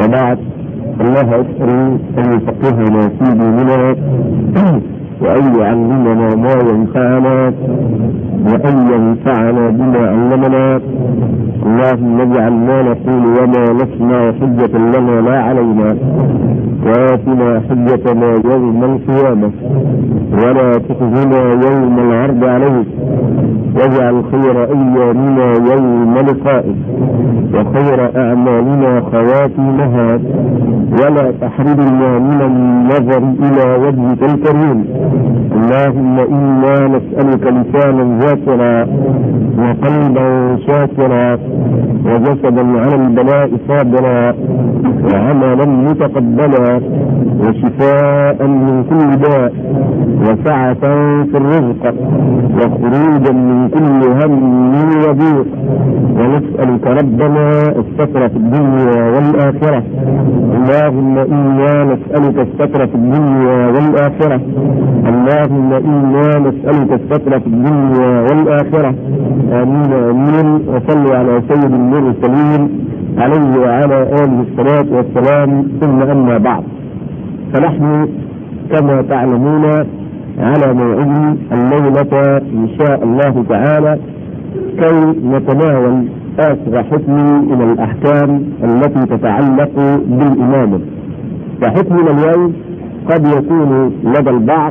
وبعد الله أسأل أن يفقهنا في ديننا وأن يعلمنا ما ينفعنا وأن ينفعنا بما علمنا اللهم اجعل ما نقول وما نسمع حجة لنا لا علينا وآتنا حجتنا يوم القيامة ولا تخزنا يوم العرض عليك واجعل خير أيامنا يوم لقائك وخير أعمالنا خواتيمها ولا تحرمنا من النظر إلى وجهك الكريم اللهم إنا نسألك لسانا ذاكرا وقلبا شاكرا وجسدا على البلاء صابرا وعملا متقبلا وشفاء من كل داء وسعة في الرزق وخروجا من كل هم وضيق ونسألك ربنا الستر في الدنيا والآخرة اللهم إنا نسألك الستر في الدنيا والآخرة اللهم إنا نسألك الستر في الدنيا والآخرة آمين آمين وصلوا على سيد المرسلين عليه وعلى آله الصلاة والسلام ثم أما بعد فنحن كما تعلمون على موعد الليلة إن شاء الله تعالى كي نتناول آخر حكم من الأحكام التي تتعلق بالإمامة فحكمنا اليوم قد يكون لدى البعض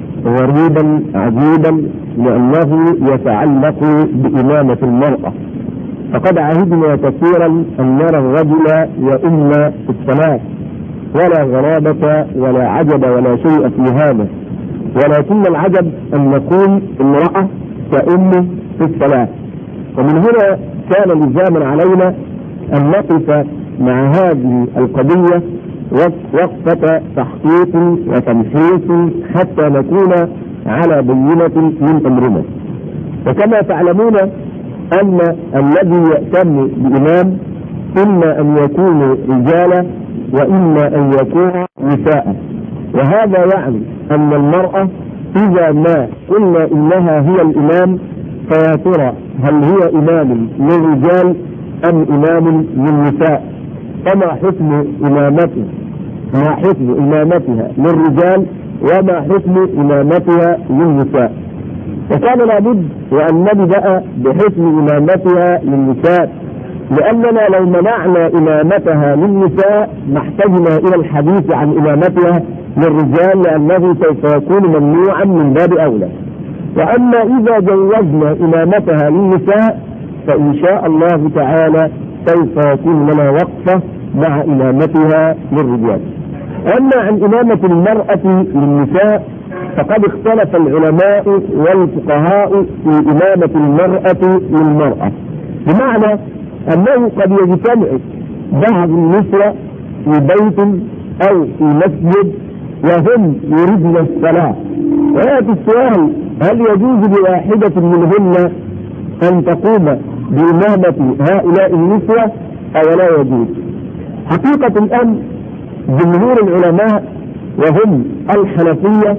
غريبا عجيبا لأنه يتعلق بإمامة المرأة فقد عهدنا كثيرا أن نرى الرجل يؤم في الصلاة ولا غرابة ولا عجب ولا شيء في هذا ولكن العجب أن نقول امرأة تؤم في الصلاة ومن هنا كان لزاما علينا أن نقف مع هذه القضية وقفة تحقيق وتمحيص حتى نكون على بينة من أمرنا وكما تعلمون أن الذي يأتم بإمام إما أن يكونوا رجالا وإما أن يكونوا نساء وهذا يعني أن المرأة إذا ما قلنا إنها هي الإمام فيا ترى هل هي إمام للرجال أم إمام للنساء فما حكم إمامته ما حكم إمامتها للرجال وما حكم إمامتها للنساء وكان لابد وأن نبدأ بحكم إمامتها للنساء لأننا لو منعنا إمامتها للنساء ما احتجنا إلى الحديث عن إمامتها للرجال لأنه سوف يكون ممنوعا من باب أولى وأما إذا جوزنا إمامتها للنساء فإن شاء الله تعالى سوف يكون لنا وقفة مع إمامتها للرجال أما عن إمامة المرأة للنساء فقد اختلف العلماء والفقهاء في إمامة المرأة للمرأة بمعنى أنه قد يجتمع بعض النسوة في بيت أو في مسجد وهم يريدن الصلاة ويأتي السؤال هل يجوز لواحدة منهن أن تقوم بإمامة هؤلاء النسوة أو لا يجوز حقيقة الأمر جمهور العلماء وهم الحنفية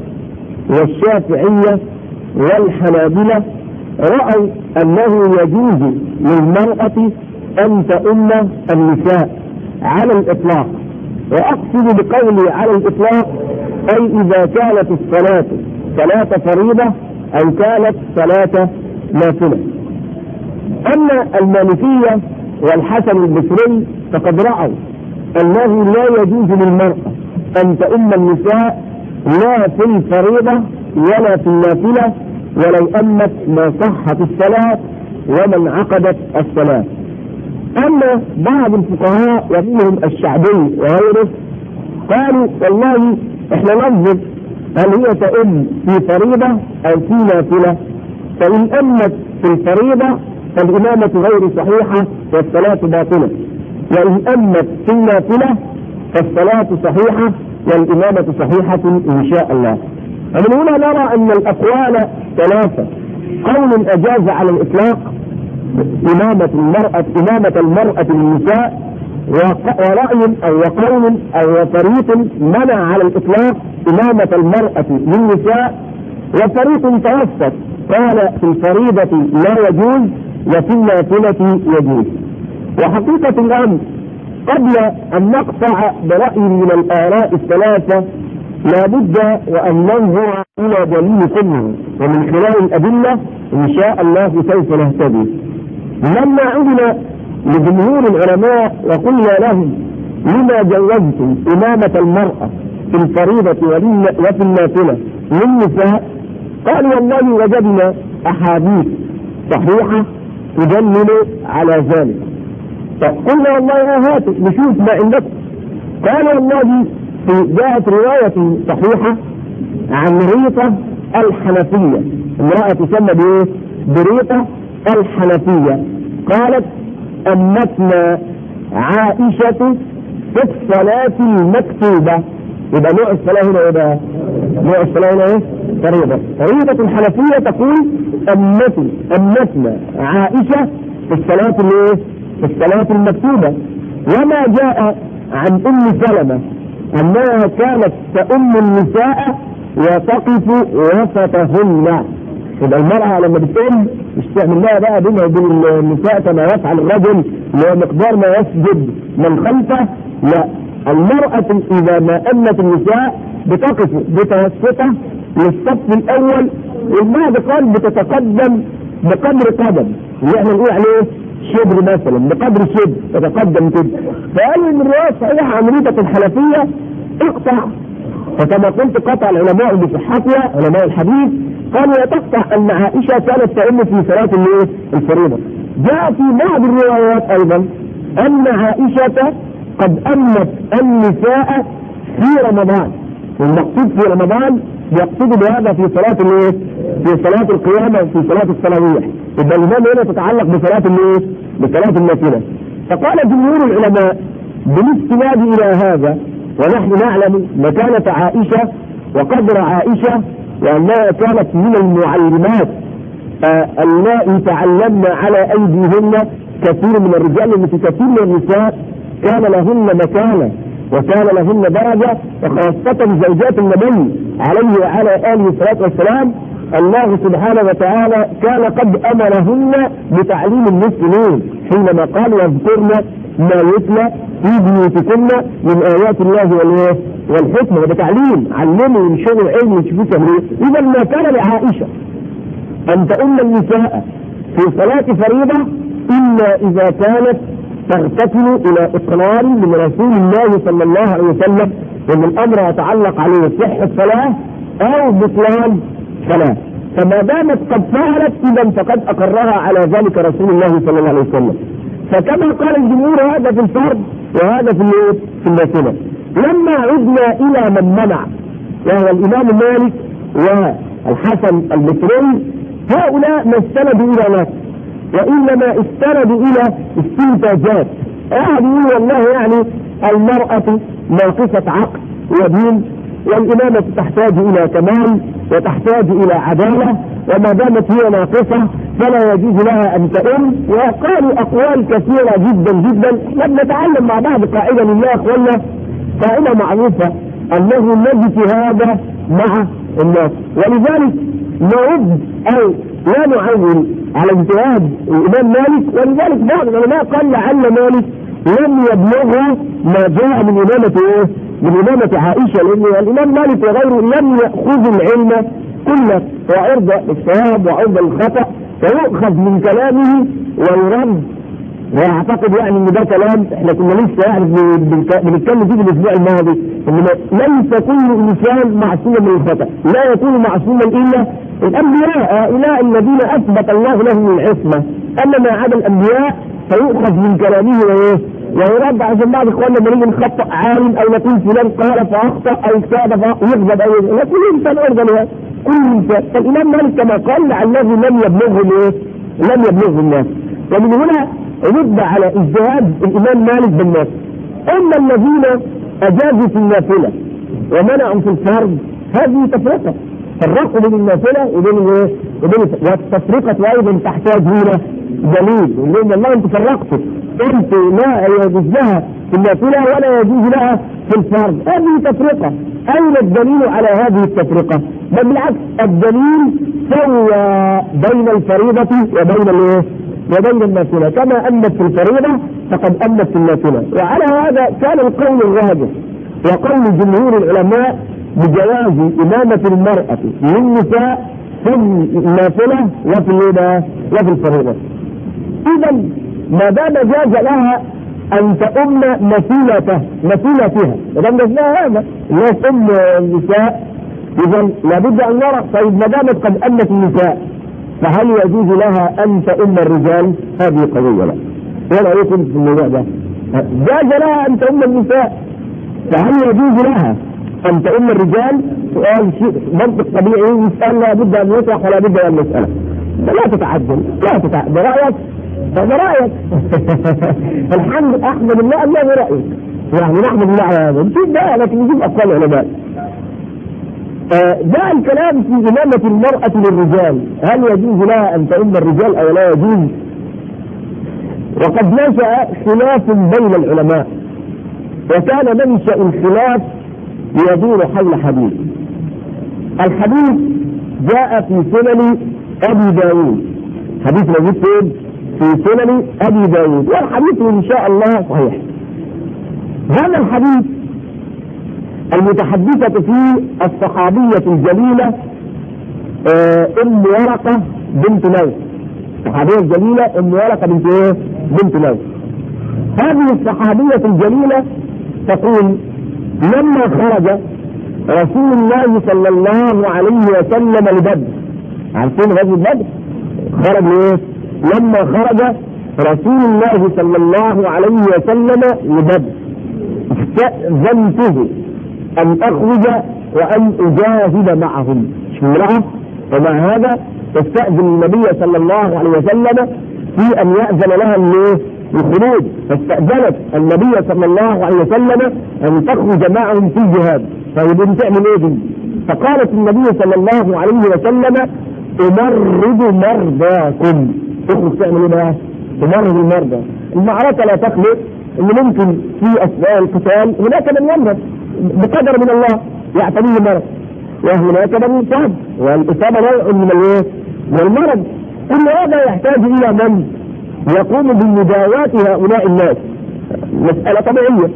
والشافعية والحنابلة رأوا أنه يجوز للمرأة أن تؤم النساء على الإطلاق وأقصد بقولي على الإطلاق أي إذا كانت الصلاة صلاة فريضة أو كانت صلاة نافلة أما المالكية والحسن البصري فقد رأوا أنه لا يجوز للمرأة أن تؤم النساء لا في الفريضة ولا في النافلة ولو أمت ما صحت الصلاة ومن عقدت الصلاة أما بعض الفقهاء ومنهم الشعبي وغيره قالوا والله احنا ننظر هل هي تؤم في فريضة أو في نافلة فإن أمت في الفريضة فالإمامة غير صحيحة والصلاة باطلة وإن أمت في النافلة فالصلاة صحيحة والإمامة صحيحة إن شاء الله ومن هنا نرى أن الأقوال ثلاثة قول أجاز على الإطلاق إمامة المرأة إمامة المرأة للنساء ورأي أو وقول أو فريق منع على الإطلاق إمامة المرأة للنساء وفريق توسط قال في الفريضة لا يجوز وفي النافلة يجوز وحقيقة الأمر قبل أن نقطع برأي من الآراء الثلاثة لابد وأن ننظر إلى دليل كله ومن خلال الأدلة إن شاء الله سوف نهتدي لما عدنا لجمهور العلماء وقلنا لهم لما جوزتم إمامة المرأة في الفريضة وفي النافلة للنساء قالوا والله وجدنا أحاديث صحيحة تدلل على ذلك فقلنا والله هاتوا نشوف ما عندكم قال والله جاءت رواية صحيحة عن ريطة الحنفية امرأة تسمى بايه؟ بريطة الحنفية قالت أمتنا عائشة في الصلاة المكتوبة يبقى نوع الصلاة هنا يبقى نوع الصلاة هنا ايه؟ فريضة فريضة الحنفية تقول أمتي أمتنا عائشة في الصلاة الايه؟ في الصلاة المكتوبة وما جاء عن أم سلمة أنها كانت تأم النساء وتقف وسطهن يبقى المرأة لما بتقوم مش تعمل لها بقى بينها وبين النساء كما يفعل الرجل اللي هو مقدار ما يسجد من خلفه لا المرأة إذا ما أمت النساء بتقف بتوسطة للصف الأول والبعض قال بتتقدم بقدر قدم اللي احنا نقول عليه شبر مثلا بقدر شبر تتقدم كده فقالوا ان الروايه الصحيحه عن ريبه الحنفيه اقطع فكما قلت قطع العلماء بصحتها علماء الحديث قالوا وتقطع ان عائشه كانت تؤم في صلاه الايه؟ الفريضه. جاء في بعض الروايات ايضا ان عائشه قد امت النساء في رمضان والمقصود في رمضان يقصد بهذا في صلاة الايه؟ في صلاة القيامة وفي صلاة التراويح. يبقى الإمام هنا تتعلق بصلاة الايه؟ بصلاة النافلة. فقال جمهور العلماء بالاستناد إلى هذا ونحن نعلم مكانة عائشة وقدر عائشة وأنها كانت من المعلمات آه اللائي تعلمن على أيديهن كثير من الرجال لأن في كثير من النساء كان لهن مكانة وكان لهن درجة وخاصة زوجات النبي عليه وعلى آله الصلاة والسلام الله سبحانه وتعالى كان قد أمرهن بتعليم المسلمين حينما قال واذكرن ما يتلى في بيوتكن من آيات الله والإيه؟ والحكمة وده تعليم علموا وانشروا العلم وشوفوا تعملوا إذا ما كان لعائشة أن تؤم النساء في صلاة فريضة إلا إذا كانت ترتكن الى اقرار من رسول الله صلى الله عليه وسلم ان الامر يتعلق عليه صحه صلاه او بطلان صلاه فما دامت قد فعلت اذا فقد اقرها على ذلك رسول الله صلى الله عليه وسلم فكما قال الجمهور هذا في الفرض وهذا في في النافله لما عدنا الى من منع وهو الامام مالك والحسن البصري هؤلاء ما استندوا الى نفس وانما استندوا الى استنتاجات قاعد يقول والله يعني المرأة ناقصة عقل ودين والإمامة تحتاج إلى كمال وتحتاج إلى عدالة وما دامت هي ناقصة فلا يجوز لها أن تؤم وقالوا أقوال كثيرة جدا جدا احنا بنتعلم مع بعض قاعدة لله أخوانا قاعدة معروفة أنه لا اجتهاد مع الناس ولذلك نرد أو لا نعول على اجتهاد الامام مالك ولذلك بعض العلماء قال لعل مالك لم يبلغه ما جاء من امامه ايه؟ من امامه عائشه لان الامام مالك وغيره لم ياخذ العلم كله وعرض الصواب وعرض الخطا فيؤخذ من كلامه ويرد واعتقد يعني ان ده كلام احنا كنا لسه يعني بنتكلم فيه في الاسبوع الماضي ان ليس كل انسان معصوما من الخطا لا يكون معصوما الا الانبياء هؤلاء الذين اثبت الله لهم العصمه اما ما عدا الانبياء فيؤخذ من كلامه وايه؟ ويرد عشان بعض اخواننا لما نيجي نخطا عالم او نقول فلان قال فاخطا او كاد فيغضب او يغضب كل انسان يرضى له كل انسان فالامام مالك كما قال لعله لم يبلغه الايه؟ لم يبلغه الناس ومن هنا رد على اجتهاد الامام مالك بالناس اما الذين اجازوا في النافله ومنعوا في الفرض هذه تفرقه فرقوا بين النافله وبين الايه؟ وبين والتفرقه ايضا تحتاج الى دليل لان الله انتم فرقتوا انت لا يجوز لها في النافله ولا يجوز لها في الفرض هذه تفرقه اين الدليل على هذه التفرقه؟ بل بالعكس الدليل سوى بين الفريضه وبين الايه؟ وبين النافلة كما أنت في الفريضة فقد أنت في النافلة وعلى هذا كان القول الراجح وقول جمهور العلماء بجواز إمامة المرأة للنساء في النافلة وفي الإيه وفي الفريضة. إذا ما دام جاز لها أن تؤم مثيلته مثيلتها ما دام جاز لها هذا الناس أم النساء إذا لابد أن نرى طيب ما دامت قد أمت النساء فهل يجوز لها أن تؤم الرجال؟ هذه قضية لا. ولا يكن في الموضوع ده. جاز لها أن تؤم النساء فهل يجوز لها أن تؤم الرجال؟ سؤال شيء منطق طبيعي يسأل لابد أن يطرح ولا بد أن يسأله. لا تتعجل لا تتعجل ده رأيك هذا رأيك الحمد أحمد الله الله برأيك يعني نحمد الله على هذا نشوف بقى لكن نجيب أقوال العلماء جاء الكلام في إمامة المرأة للرجال هل يجوز لها أن تؤم الرجال أو لا يجوز وقد نشأ خلاف بين العلماء وكان منشأ الخلاف يدور حول حديث الحديث جاء في سنن أبي داود حديث موجود فين؟ في سنن أبي داود والحديث إن شاء الله صحيح هذا الحديث المتحدثة فيه الصحابية الجليلة أم ورقة بنت لوط الصحابية الجليلة أم ورقة بنت إيه؟ بنت لوط هذه الصحابية الجليلة تقول لما خرج رسول الله صلى الله عليه وسلم لبدر عارفين غزوة بدر خرج لإيه؟ لما خرج رسول الله صلى الله عليه وسلم لبدر استأذنته أن أخرج وأن أجاهد معهم شو ومع هذا تستأذن النبي صلى الله عليه وسلم في أن يأذن لها الخروج فاستأذنت النبي صلى الله عليه وسلم أن تخرج معهم في الجهاد طيب تعمل إيه دي؟ فقالت النبي صلى الله عليه وسلم أمرض مرضاكم تخرج تعمل إيه بقى؟ تمرض المرضى المعركة لا تخلق ان ممكن في اثناء القتال هناك من يمرض بقدر من الله يعتنيه مرض وهناك من يصاب والاصابه نوع من الايه؟ من المرض كل هذا يحتاج الى من يقوم بمداواة هؤلاء الناس مسألة طبيعية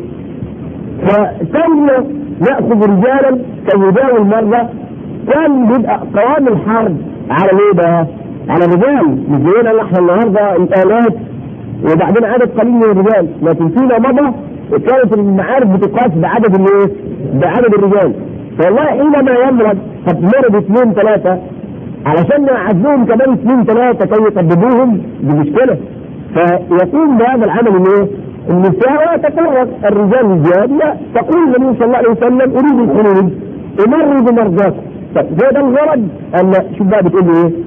فكان نأخذ رجالا كيداوي المرضى كان بيبقى قوام الحرب على ايه بقى؟ على الرجال مش زينا احنا النهارده الالات وبعدين عدد قليل من الرجال لكن فيما مضى كانت المعارك بتقاس بعدد الايه؟ بعدد الرجال والله حينما يمرض قد مرض اثنين ثلاثه علشان نعزهم كمان اثنين ثلاثه كي يطببوهم دي مشكله فيقوم بهذا العمل الايه؟ النساء ويتفرق الرجال الجهاد لا تقول النبي صلى الله عليه وسلم اريد الخروج امرض مرضاكم طيب هذا الغرض ان شوف بقى بتقول لي ايه؟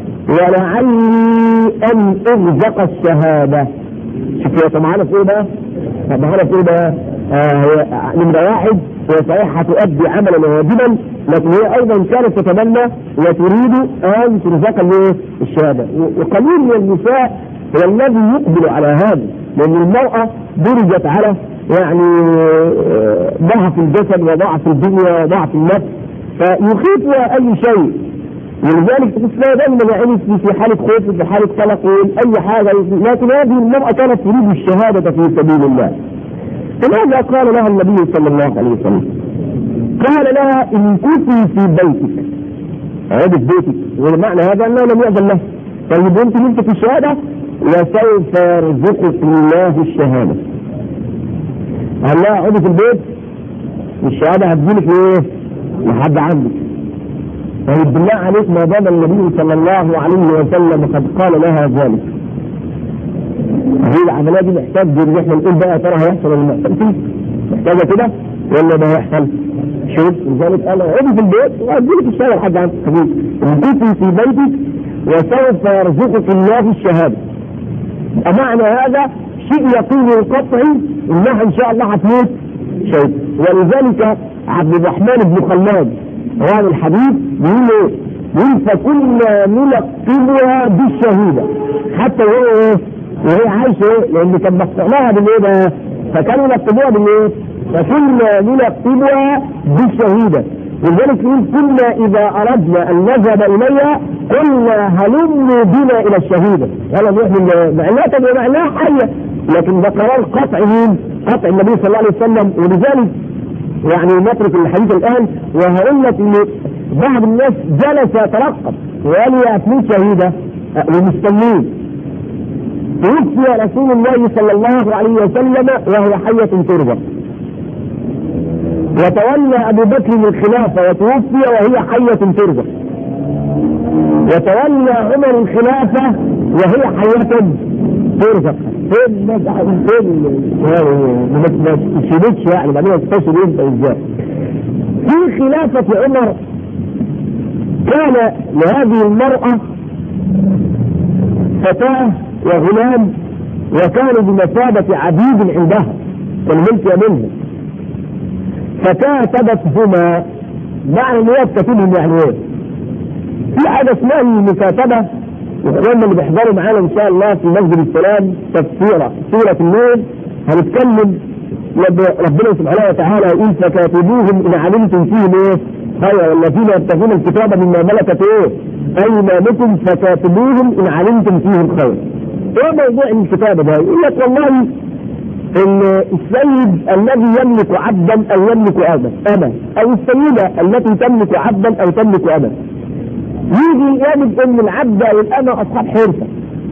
ولعلي ان ارزق الشهاده شوف هي معانا في ايه بقى؟ معانا في ايه بقى؟ آه هي نمرة واحد هي صحيح هتؤدي عملا واجبا لكن هي ايضا كانت تتمنى وتريد ان ترزق الايه؟ الشهاده وقليل من النساء هو الذي يقبل على هذا لان المراه درجت على يعني ضعف الجسد وضعف الدنيا وضعف النفس فيخيفها اي شيء ولذلك تسمع دائما يعني في حالة خوف في حالة قلق أي حاجة لكن هذه المرأة كانت تريد الشهادة في سبيل الله فماذا قال لها النبي صلى الله عليه وسلم؟ قال لها إن كنت في بيتك عادة بيتك ومعنى هذا أنه لم يأذن له طيب أنت نمت في الشهادة وسوف يرزقك الله الشهادة قال لها اقعدي في البيت والشهادة هتجيلك لإيه؟ لحد عندك طيب بالله عليك ما دام النبي صلى الله عليه وسلم قد قال لها ذلك هي العمليه دي محتاج ان احنا نقول بقى ترى هيحصل ولا ما يحصلش محتاجه كده ولا ده هيحصل شوف لذلك قال اقعدي في البيت وهديلك الشهاده لحد عندك حبيبي ان كنت في بيتك وسوف يرزقك الله الشهاده معنى هذا شيء يقين قطعي انها ان شاء الله هتموت شيء ولذلك عبد الرحمن بن خلاد رواه الحديث بيقول ايه؟ بيقول فكنا نلقبها بالشهيده حتى وهي ايه؟ وهي عايشه ايه؟ لان كان مقطعناها بالايه بقى؟ فكانوا يلقبوها بالايه؟ فكنا نلقبها بالشهيده ولذلك يقول كنا اذا اردنا ان نذهب اليها قلنا هلموا بنا الى الشهيده يلا نروح معناها تبقى معناها حيه لكن ده قرار قطع مين؟ قطع النبي صلى الله عليه وسلم ولذلك يعني نترك الحديث الان وهقول لك ان بعض الناس جلس يترقب وقال يا فلوس شهيده ومستنين توفي رسول الله صلى الله عليه وسلم وهي حية تربى وتولى ابو بكر الخلافة وتوفي وهي حية تربى وتولى عمر الخلافة وهي حية ترزق فين فين ما تشيلتش يعني بعدين تتصل انت ازاي في خلافة عمر كان لهذه المرأة فتاة وغلام وكانوا بمثابة عبيد عندها والملك منهم فكاتبتهما معنى ان هي تكتبهم يعني ايه؟ في حاجه اسمها المكاتبه واخواننا اللي بيحضروا معانا ان شاء الله في مسجد السلام تفسيره سوره النور هنتكلم ربنا سبحانه وتعالى يقول فكاتبوهم ان علمتم فيهم ايه؟ خيرا والذين يبتغون الكتاب مما ملكت ايه؟ ايمانكم فكاتبوهم ان علمتم فيهم خيرا. ايه موضوع الكتابه ده؟ يقول لك والله ان السيد الذي يملك عبدا او يملك ابا اما او السيده التي تملك عبدا او تملك ابا يجي يجد ان العبد او الامه اصحاب حرفه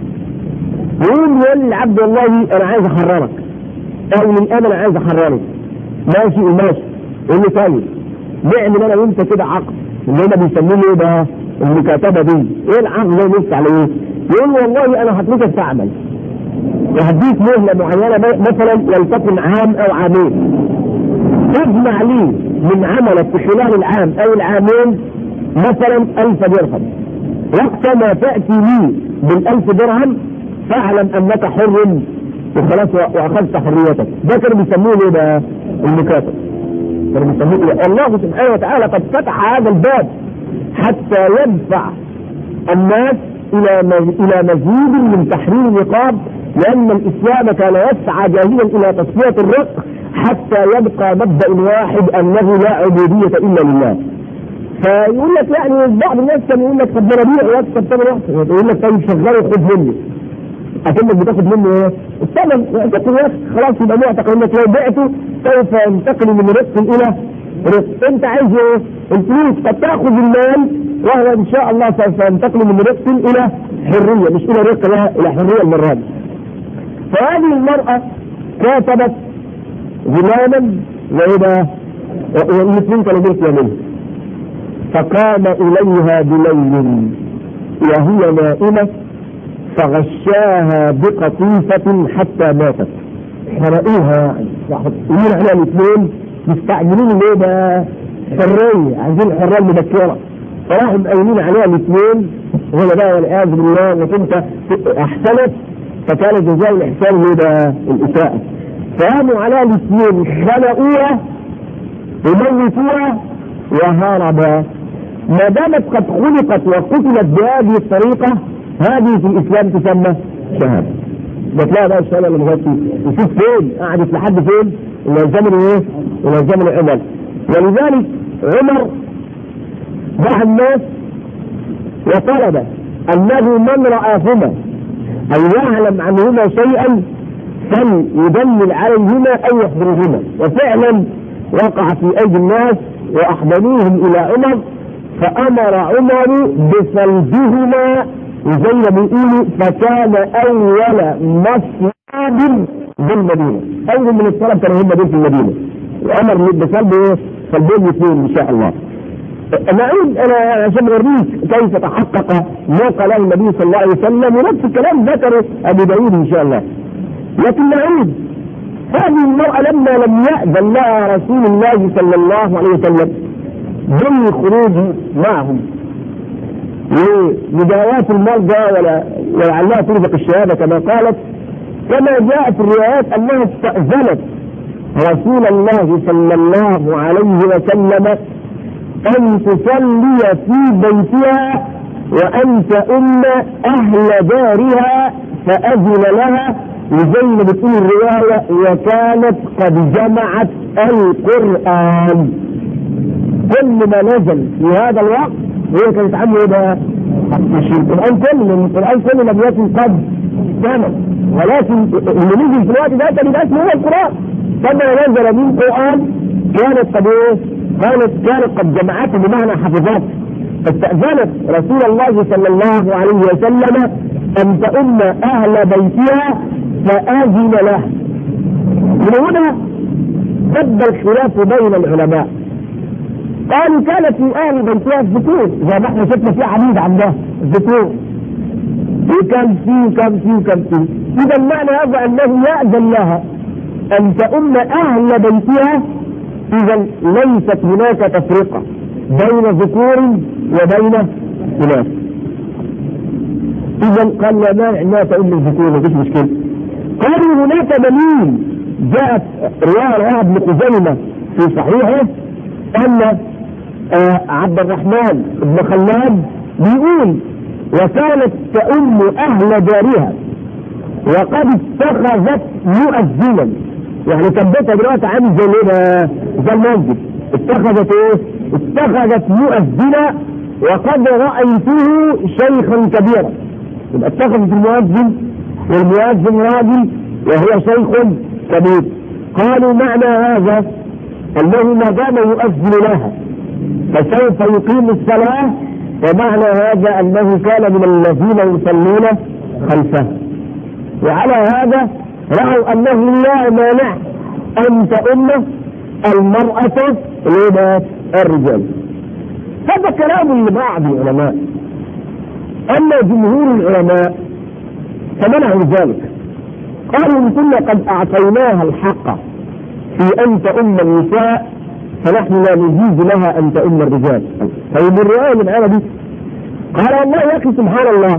يقول يقول للعبد والله انا عايز احررك او للامه انا عايز احررك ماشي وماشي يقول له طيب نعمل انا وانت كده عقد اللي هم بيسموه ايه بقى المكاتبه دي ايه العقد ده نص على ايه؟ يقول والله انا هتركك تعمل وهديك مهله معينه مثلا ولتكن عام او عامين تجمع لي من عملك في خلال العام او العامين مثلا ألف درهم وقت ما تأتي لي بالألف درهم فاعلم أنك حر وخلاص وأخذت حريتك ده كانوا بيسموه ايه بقى؟ المكاتب كانوا بيسموه ايه؟ الله سبحانه وتعالى قد فتح هذا الباب حتى يدفع الناس الى الى مزيد من تحرير الرقاب لان الاسلام كان يسعى جاهلا الى تصفيه الرق حتى يبقى مبدا واحد انه لا عبوديه الا لله. فيقول لك يعني بعض الناس كان يقول لك طب ما انا ابيع واكسب ثمن واحد يقول لك طيب شغله خد مني. اكنك بتاخد منه ايه؟ الثمن تاخد خلاص يبقى معتق انك لو بعته سوف ينتقل من رق الى رق انت عايز ايه؟ الفلوس قد تاخذ المال وهو ان شاء الله سوف ينتقل من رق الى حريه مش الى رق لا الى حريه المره دي. فهذه المراه كاتبت غلاما واذا والاثنين كانوا ملك يمين فقام اليها بليل وهي نائمه فغشاها بقطيفه حتى ماتت حرقوها يعني يقولون عليها الاثنين مستعجلين ليه بقى؟ حريه عايزين الحريه المبكره فراحوا مقايمين عليها الاثنين وهنا بقى والعياذ بالله انك انت احسنت فكان جزاء الاحسان ايه ده؟ الاساءه فقاموا عليها الاثنين خلقوها وموتوها وهربا ما دامت قد خلقت وقتلت بهذه الطريقه هذه في الاسلام تسمى شهاده بتلاقي بقى الشهاده اللي مغطي وشوف فين قعدت لحد فين الى زمن ايه؟ الى زمن عمر ولذلك عمر دعا الناس وطلب انه من راهما او يعلم عنهما شيئا فليدلل عليهما او يحضرهما وفعلا وقع في ايدي الناس واحضروهم الى عمر فامر عمر بصلبهما وزي ما بيقولوا فكان اول مصلوب بالمدينه اول من الطلب كانوا هم دول في المدينه وامر بصلب ايه؟ صلبين اثنين ان شاء الله نعود انا عشان اوريك كيف تحقق ما قاله النبي صلى الله عليه وسلم ونفس الكلام ذكره ابو داود ان شاء الله لكن نعود هذه المرأة لما لم يأذن لها رسول الله صلى الله عليه وسلم بالخروج معهم لمداواة المرضى ولا ولعلها ترزق الشهادة كما قالت كما جاء في الروايات أنها استأذنت رسول الله صلى الله عليه وسلم أن تصلي في بيتها وأن تؤم أهل دارها فأذن لها وزي ما بتقول الرواية وكانت قد جمعت القرآن كل ما نزل في هذا الوقت هي كانت عنه ايه بقى؟ مش القران كله لان القران كله لم يكن قد كامل ولكن اللي نزل في الوقت ده كان يبقى اسمه هو القران فما نزل من القران كانت قد ايه؟ كانت كانت قد جمعته بمعنى حفظته فاستأذنت رسول الله صلى الله عليه وسلم أن تؤم أهل بيتها فآذن له من هنا بدا الخلاف بين العلماء قالوا كان في اهل بيتها الذكور زي ما احنا شفنا في عبيد عندها الذكور وكان في وكان في وكان في اذا معنى هذا انه يأذن لها ان تؤم اهل بيتها اذا ليست هناك تفرقه بين ذكور وبين اناث اذا قال لا مانع انها تؤم الذكور ما فيش مشكله قالوا هناك دليل جاءت روايه رواه ابن خزيمه في صحيحه ان آه عبد الرحمن بن خلاد بيقول وكانت تؤم اهل دارها وقد اتخذت مؤذنا يعني كان بيتها دلوقتي عامل زي ايه زي المسجد اتخذت ايه؟ اتخذت مؤذنا وقد رايته شيخا كبيرا يبقى اتخذت المؤذن والمؤذن راجل وهو شيخ كبير قالوا معنى هذا انه ما دام يؤذن لها فسوف يقيم الصلاه ومعنى هذا انه كان من الذين يصلون خلفه وعلى هذا راوا انه لا مانع ان تؤم المراه لما الرجال هذا كلام لبعض العلماء اما جمهور العلماء فمنعوا ذلك قالوا ان كنا قد اعطيناها الحق في ان تؤم النساء فنحن لا نجيز لها ان تؤم الرجال طيب الروايه من الايه دي قال والله يا اخي سبحان الله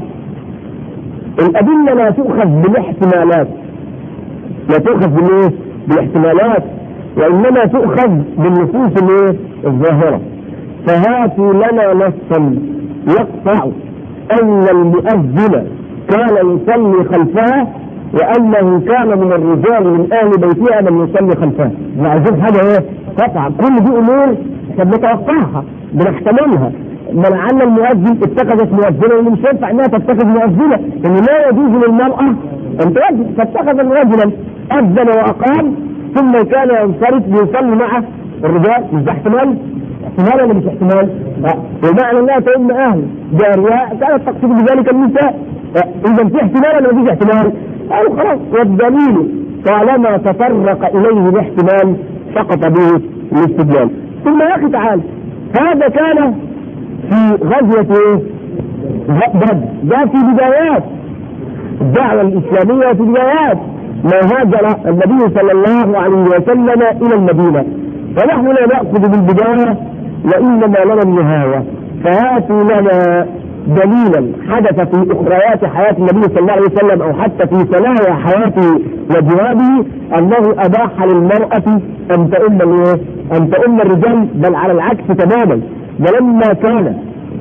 الادله لا تؤخذ بالاحتمالات لا تؤخذ بالايه؟ بالاحتمالات وانما تؤخذ بالنصوص الايه؟ الظاهره فهاتوا لنا نصا يقطع ان المؤذن كان يصلي خلفها وانه كان من الرجال من اهل بيتها من يصلي خلفها عايزين حاجه ايه قطع كل دي امور احنا بنتوقعها بنحتملها ما لعل المؤذن اتخذت مؤذنه ومش ينفع انها تتخذ مؤذنه لان لا يجوز للمراه ان تؤذن فاتخذ رجلا اذن واقام ثم كان ينصرف ليصلي مع الرجال مش ده احتمال؟ احتمال ولا مش احتمال؟ ومعنى انها تؤم اهل جارياء كانت تقصد بذلك النساء اذا في احتمال ولا مفيش احتمال؟ قالوا خلاص والدليل طالما تطرق اليه الاحتمال سقط به الاستدلال ثم يا اخي تعال هذا كان في غزوة ايه؟ بدر ده في بدايات الدعوة الإسلامية في بدايات ما هاجر النبي صلى الله عليه وسلم إلى المدينة ونحن لا نأخذ بالبداية وإنما لنا النهاية فهاتوا لنا دليلا حدث في اخريات حياه النبي صلى الله عليه وسلم او حتى في ثنايا حياته وجهاده انه اباح للمراه ان تؤم الايه؟ ان تؤم الرجال بل على العكس تماما ولما كان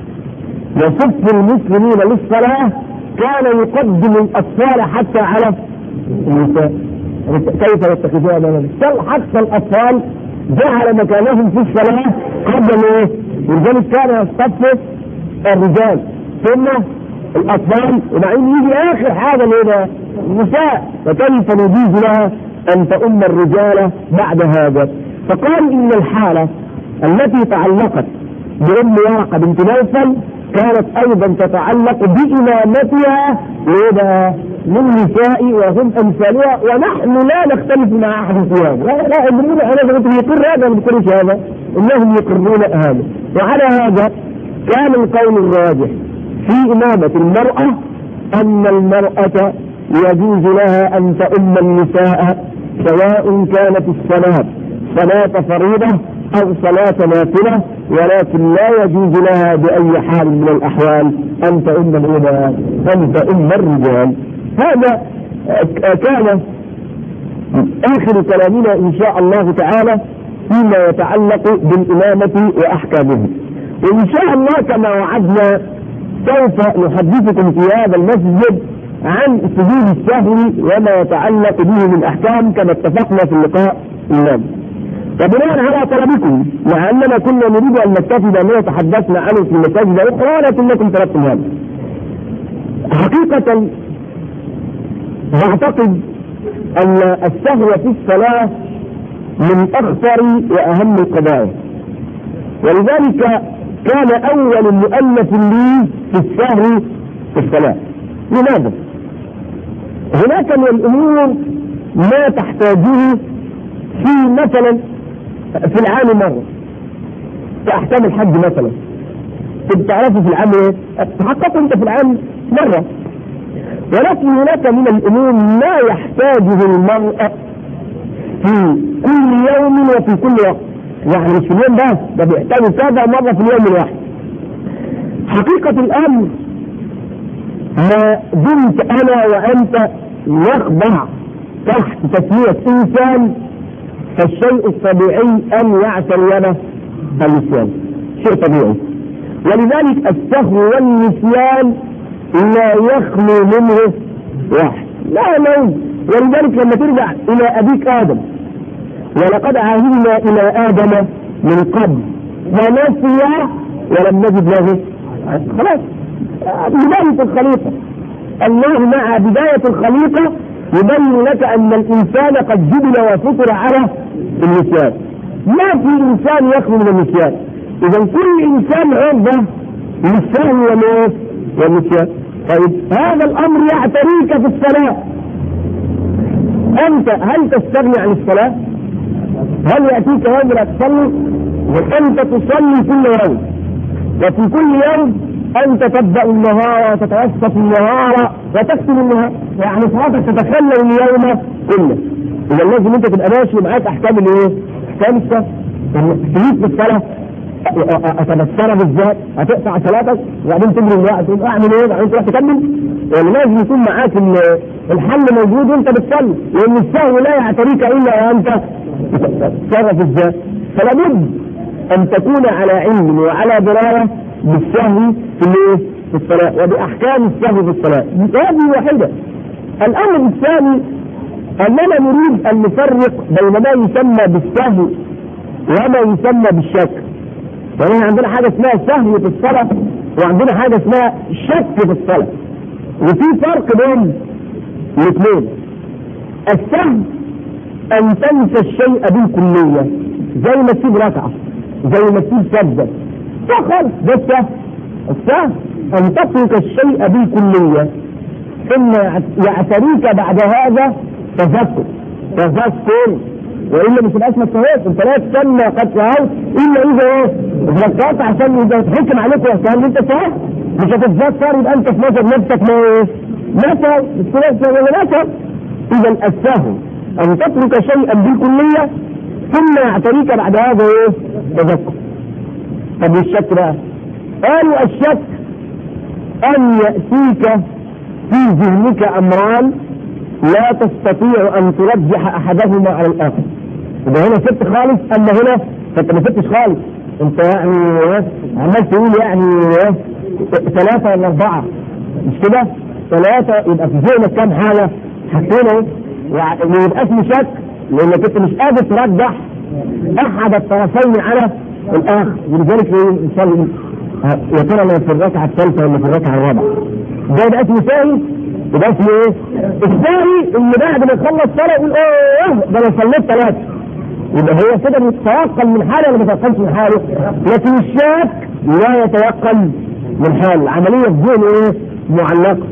يصف المسلمين للصلاه كان يقدم الاطفال حتى على النساء كيف يتخذون امام حتى الاطفال جعل مكانهم في الصلاه قبل ايه؟ ولذلك كان يصطف الرجال ثم الاطفال وبعدين يجي اخر حاجه اللي هي النساء فكيف نجيز لها ان تؤم الرجال بعد هذا فقال ان الحاله التي تعلقت بام ورقه بنت نوفل كانت ايضا تتعلق بامامتها لدى للنساء وهم امثالها ونحن لا نختلف مع احد في هذا لا لا يقولون هذا يقر هذا ما يقرش هذا انهم يقرون هذا وعلى هذا كان القول الراجح في إمامة المرأة أن المرأة يجوز لها أن تؤم النساء سواء كانت الصلاة صلاة فريضة أو صلاة نافلة ولكن لا يجوز لها بأي حال من الأحوال أن تؤم الإمام أن تؤم الرجال هذا كان آخر كلامنا إن شاء الله تعالى فيما يتعلق بالإمامة وأحكامه وإن شاء الله كما وعدنا سوف نحدثكم في هذا المسجد عن سجود السهو وما يتعلق به من أحكام كما اتفقنا في اللقاء الماضي وبناء على طلبكم مع اننا كنا نريد ان نكتفي باننا تحدثنا عنه في المساجد الاخرى لكنكم طلبتم هذا. حقيقة اعتقد ان السهو في الصلاة من اخطر واهم القضايا. ولذلك كان اول مؤلف لي في السهو في الصلاة. لماذا؟ هناك من الامور ما تحتاجه في مثلا في العام مرة كأحكام الحج مثلا كنت تعرفه في العام ايه؟ تحققه انت في العام مرة ولكن هناك من الامور ما يحتاجه المرء في كل يوم وفي كل وقت يعني مش في اليوم بس ده بيحتاج كذا مرة في اليوم الواحد حقيقة الامر ما دمت انا وانت نخضع تحت تسمية انسان فالشيء الطبيعي ان يعتري له النسيان شيء طبيعي ولذلك السهو والنسيان لا يخلو منه واحد لا نوم ولذلك لما ترجع الى ابيك ادم ولقد عهدنا الى ادم من قبل فنسي ولم نجد له خلاص بداية الخليقة الله مع بداية الخليقة يبين لك ان الانسان قد جبل وفطر على النسيان ما في انسان يخلو من النسيان اذا كل انسان عرضة للسهو والنسيان طيب هذا الامر يعتريك في الصلاة انت هل تستغني عن الصلاة هل يأتيك يوم لا تصلي وانت تصلي كل يوم وفي كل يوم انت تبدأ النهار وتتوسط النهار وتختم النهار يعني صلاتك تتخلل اليوم كله اذا لازم انت تبقى ماشي معاك احكام الايه؟ احكام الصلاه تجيب في الصلاه اتبصرها بالذات هتقطع صلاتك وبعدين تجري الوقت تقول اعمل ايه؟ بعدين تروح تكمل يعني لازم يكون معاك الحل موجود وانت بتصلي لان السهو لا يعتريك الا وانت تتصرف ازاي فلا بد ان تكون على علم وعلى درايه بالسهو في الايه؟ في الصلاه وباحكام السهو في الصلاه هذه واحده الامر الثاني اننا نريد ان نفرق بين ما يسمى بالسهو وما يسمى بالشك يعني عندنا حاجه اسمها سهو في الصلاه وعندنا حاجه اسمها شك في الصلاه وفي فرق بين الاثنين السهو ان تنسى الشيء بالكليه زي ما تسيب ركعه زي ما تسيب سجده ده خالص ده السهو السهو ان تترك الشيء بالكليه ثم يعتريك بعد هذا تذكر تذكر والا مش تبقاش ما تسهوش انت لا تستنى قد سهوت الا اذا ايه؟ اتذكرت عشان اذا تحكم عليك ويحكم انت سهوت مش هتتذكر يبقى انت في نظر نفسك ما ايه؟ مثل الثلاث ولا مثل اذا السهو ان تترك شيئا بالكليه ثم يعتريك بعد هذا ايه؟ تذكر طب والشك بقى؟ قالوا الشك ان ياتيك في ذهنك امران لا تستطيع ان ترجح احدهما على الاخر يبقى هنا سبت خالص اما هنا فانت ما سبتش خالص انت يعني عمال تقول يعني ثلاثة ولا أربعة مش كده؟ ثلاثة يبقى في ذهنك كام حاجة؟ حاجتين اهو وما يبقاش شك لانك انت مش قادر ترجح احد الطرفين على الاخر ولذلك ان شاء الله يا ترى انا في الركعه الثالثه ولا في الركعه الرابعه ده يبقى اسمه ساهي يبقى اسمه ايه؟ الساهي اللي بعد ما يخلص صلاه يقول اوه ده انا صليت ثلاثه يبقى هو كده بيتيقن من حاله ولا ما بيتيقنش من حاله؟ لكن الشاك لا يتيقن من حاله، عمليه في ذهنه ايه؟ معلقه.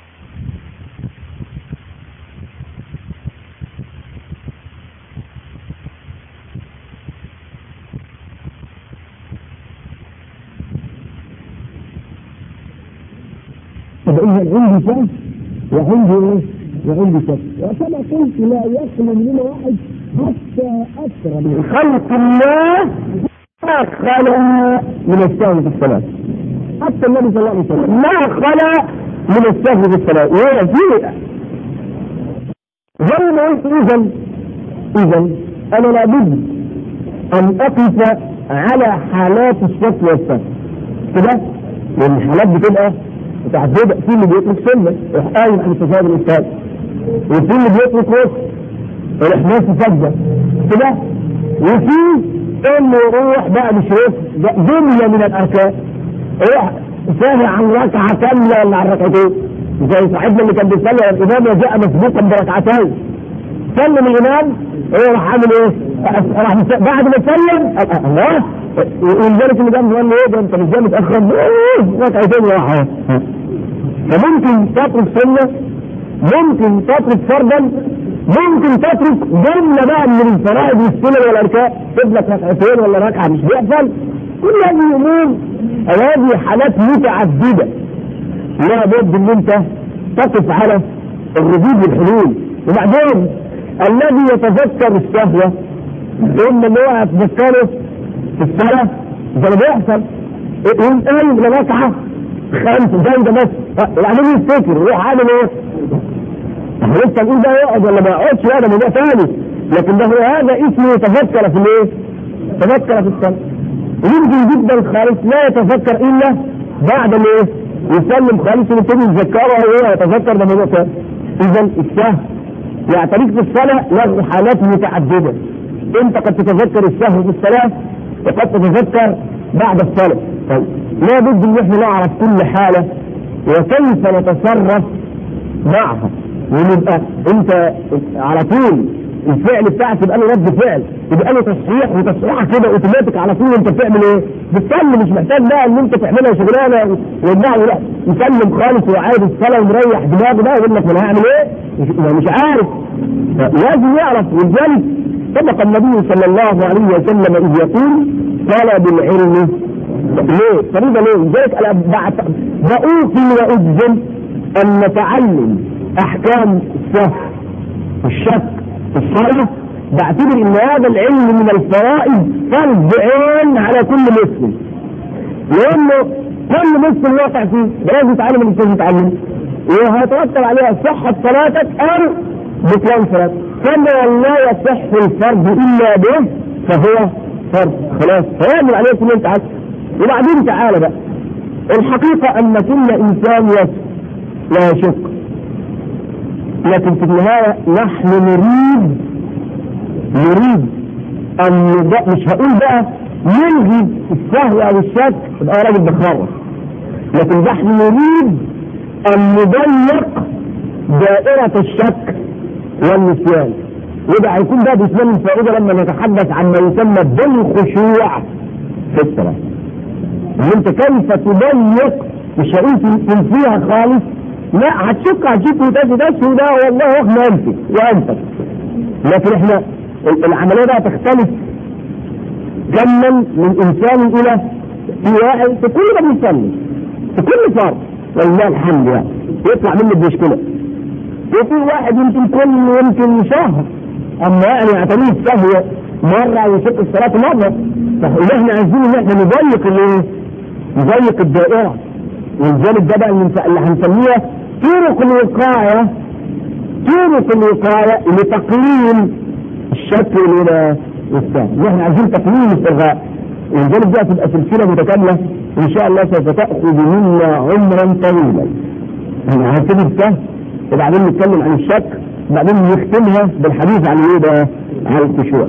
طب اذا عندي شك وعندي ايه؟ وعندي شك وكما قلت لا يخلو مننا واحد حتى اكثر من خلق الله ما خلا من السهو في الصلاه حتى النبي صلى الله عليه وسلم ما خلا من السهو في الصلاه وهي في زي ما قلت اذا اذا انا لابد ان اقف على حالات الشك والسهو كده لان الحالات بتبقى متعدده في اللي بيترك سنه يروح قايم عن استفاد الاستاذ وفي اللي بيترك وسط يروح ناس سجده كده وفي انه يروح بقى بشريف جمله من الاركان يروح ساهي عن ركعه كامله ولا عن ركعتين زي صاحبنا اللي كان بيصلي الامام وجاء مسبوقا بركعتين سلم الامام ايه راح عامل ايه؟ راح بعد ما سلم الله ولذلك اللي جنبه قال له ايه ده انت مش جاي متاخر ايه ركعتين راح فممكن تترك سنه ممكن تترك فردا ممكن تترك جمله بقى من الفرائض والسنن والاركان تبلغ ركعتين ولا ركعه مش بيحصل كل هذه الامور هذه حالات متعدده لا بد ان انت تقف على الردود والحلول وبعدين الذي يتذكر الشهوه ان اللي هو يتذكره في الصلاه زي ما بيحصل يقوم قايم لركعه خمسه زي ده بس وبعدين يفتكر يروح عامل ايه؟ احنا لسه نقول ده يقعد ولا ما يقعدش لا ده موضوع ثاني لكن ده هو هذا اسمه يتذكر في الايه؟ يتذكر في الصلاه يمكن جدا خالص لا يتذكر الا بعد الايه؟ يسلم خالص ويبتدي يتذكره وهو يتذكر ده موضوع ثاني اذا السهو يعتريك في الصلاه له حالات متعدده انت قد تتذكر السهو في الصلاه وقد تتذكر بعد الصلاه طيب لا بد ان احنا نعرف كل حاله وكيف نتصرف معها ونبقى انت على طول الفعل بتاعك يبقى له رد فعل يبقى له تصحيح وتصحيحه كده اوتوماتيك على طول انت بتعمل ايه؟ بتصلي مش محتاج بقى ان انت تعملها شغلانه ويرجع لا يسلم خالص وعايز الصلاه ومريح دماغه بقى يقول لك انا هعمل ايه؟ مش, مش عارف لازم يعرف ولذلك سبق النبي صلى الله عليه وسلم اذ يقول طلب العلم ليه؟ فريضه ليه؟ لذلك انا بأوصي واجزم ان نتعلم احكام السهو والشك في الصلاه بعتبر ان هذا العلم من الفرائض فرض عين على كل مسلم لانه كل مسلم واقع فيه لازم يتعلم اللي لازم يتعلم وهيترتب عليها صحة صلاتك أو بطلان صلاتك كما لا يصح الفرض إلا به فهو فرض خلاص فيعمل عليه كل انت عارف وبعدين تعالى بقى الحقيقة أن كل إنسان يسر لا يشك لكن في النهاية نحن نريد نريد أن مش هقول بقى نلغي السهو أو الشك يبقى راجل بخرف لكن نحن نريد أن نضيق دائرة الشك والنسيان وده هيكون ده بإسلام الفائدة لما نتحدث عن ما يسمى بالخشوع في الصلاة ان انت كيف تضيق مش هقول تنفيها خالص لا هتشك هتشك وتاجي ده وده والله احنا انت وانت لكن احنا العمليه بقى تختلف جما من انسان الى في واحد في كل ما بيصلي في كل فرض ولله الحمد يعني يطلع منه بمشكله وفي واحد يمكن كل يمكن شهر اما يعني يعتنيه السهو مره او يشق الصلاه مره فاللي احنا عايزين ان احنا نضيق الايه؟ نضيق الدائره ولذلك ده بقى اللي هنسميها طرق الوقايه طرق الوقايه لتقليل الشك الى والسهو احنا عايزين تقليل الاسترغاء ولذلك دي هتبقى سلسله متكامله ان شاء الله سوف تاخذ منا عمرا طويلا احنا هنبتدي السهو وبعدين نتكلم عن الشك وبعدين نختمها بالحديث عن ايه بقى؟ عن الخشوع.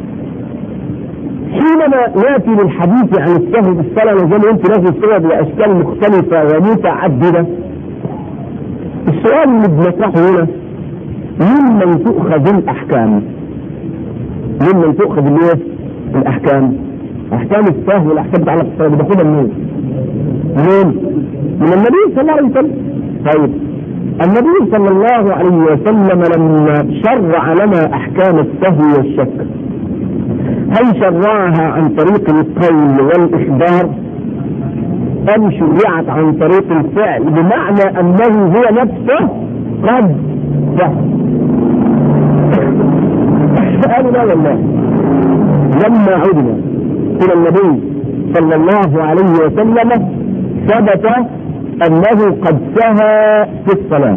حينما ناتي للحديث عن السهو بالصلاه وزي ما قلت له الصور باشكال مختلفه ومتعدده. السؤال اللي بنطرحه هنا ممن تؤخذ الاحكام؟ ممن تؤخذ الايه؟ الاحكام؟ احكام السهو والاحكام بتاع الصلاه بناخدها منين؟ منين؟ من النبي صلى الله عليه وسلم. طيب النبي صلى الله عليه وسلم لما شرع لنا احكام السهو والشك هل شرعها عن طريق القول والاخبار ام شرعت عن طريق الفعل بمعنى انه هو نفسه قد سهو قالوا لا والله لما عدنا الى النبي صلى الله عليه وسلم ثبت انه قد سهى في الصلاة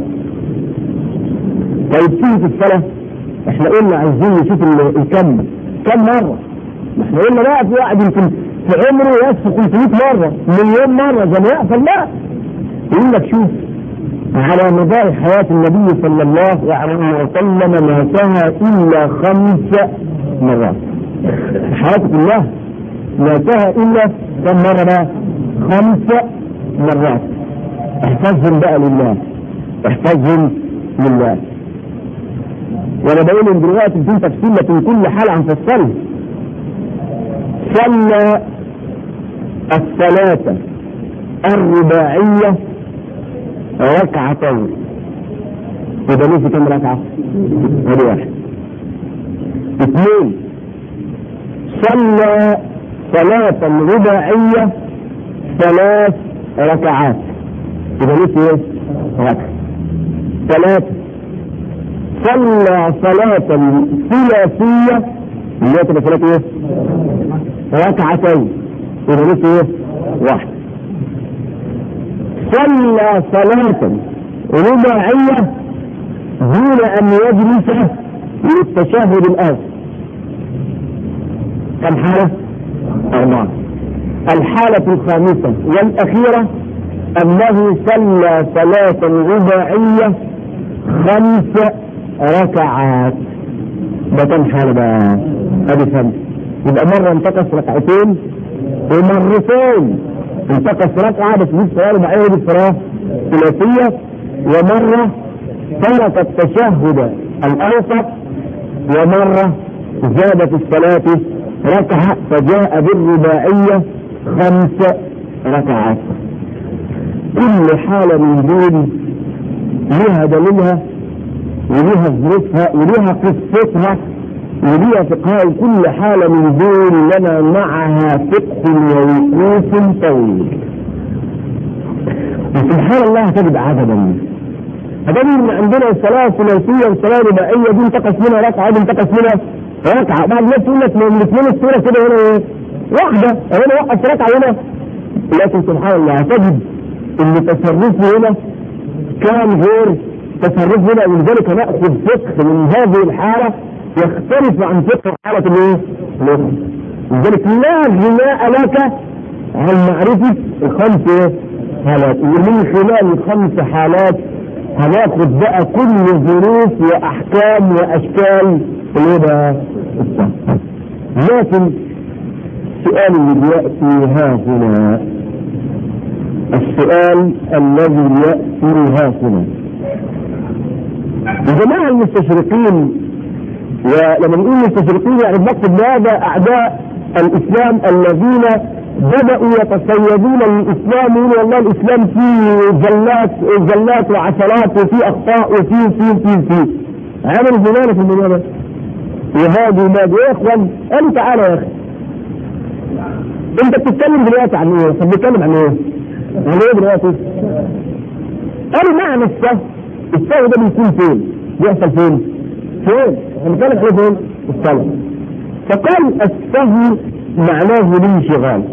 طيب سهى في الصلاة احنا قلنا عايزين نشوف الكم كم مرة ما احنا قلنا بقى في واحد يمكن في عمره يسهى 500 مرة مليون مرة زي ما يحصل لا يقول لك شوف على مدار حياة النبي صلى الله عليه وسلم ما سهى إلا خمس مرات حياتك كلها لا تها الا كم مرة بقى خمس مرات احفظهم بقى لله احفظهم لله وانا بقول ان دلوقتي بدون تفصيل لكن كل حالة هنفصلها صلى الصلاة الرباعية ركعتين يبقى ليه كم ركعة؟ هذه واحد اثنين صلى صلاة رباعية ثلاث ركعات يبقى ليه ايه؟ ركعة ثلاثة صلى صلاة ثلاثية اللي هي تبقى صلاة ايه؟ ركعتين يبقى ليه ايه؟ واحد صلى صلاة رباعية دون أن يجلس للتشهد الآخر كم حالة؟ أربعة الحالة الخامسة والأخيرة أنه صلى صلاة رباعية خمس ركعات ده كم حالة بقى؟ أدي خمس يبقى مرة انتقص ركعتين ومرتين انتقص ركعة بس دي الصلاة رباعية دي الصلاة ثلاثية ومرة ترك التشهد الأوسط ومرة زادت الصلاة ركعة فجاء بالرباعية خمس ركعات كل حالة من دول لها دليلها ولها ظروفها ولها قصتها ولها فقهاء كل حالة من دول لنا معها فقه ووقوف طويل وسبحان الله تجد عجبا هتجد ان عندنا الصلاة الثلاثية والصلاة الرباعية دي انتقص منها ركعة دي انتقص منها ركعة بعد الناس تقول لك من الاثنين السورة كده هنا ايه؟ واحدة هنا وقف ركعة هنا لكن سبحان الله تجد ان تصرفه هنا كان غير تصرفه هنا ولذلك ناخذ فقه من هذه الحالة يختلف عن فقه حالة الايه؟ الاخرى لذلك لا غناء لك عن معرفة الخمس حالات ومن خلال الخمس حالات هناخد بقى كل ظروف واحكام واشكال الايه بقى الصح لكن السؤال اللي بياتي ها هنا السؤال الذي ياتي ها هنا الجماعه المستشرقين ولما نقول المستشرقين يعني بنقصد بهذا اعداء الاسلام الذين بدأوا يتصيدون للإسلام يقولوا والله الإسلام فيه زلات زلات وعثرات وفيه أخطاء وفيه فيه فيه فيه عملوا زمانة في الموضوع ده وهذه ما يا إخوان قالوا تعالى يا أخي أنت بتتكلم دلوقتي عن إيه؟ طب بتتكلم عن إيه؟ عن إيه دلوقتي؟ قالوا معنى السهو السهو ده بيكون فين؟ بيحصل فين؟ فين؟ هنتكلم عليه فين؟ الصلاة فقال السهو معناه الانشغال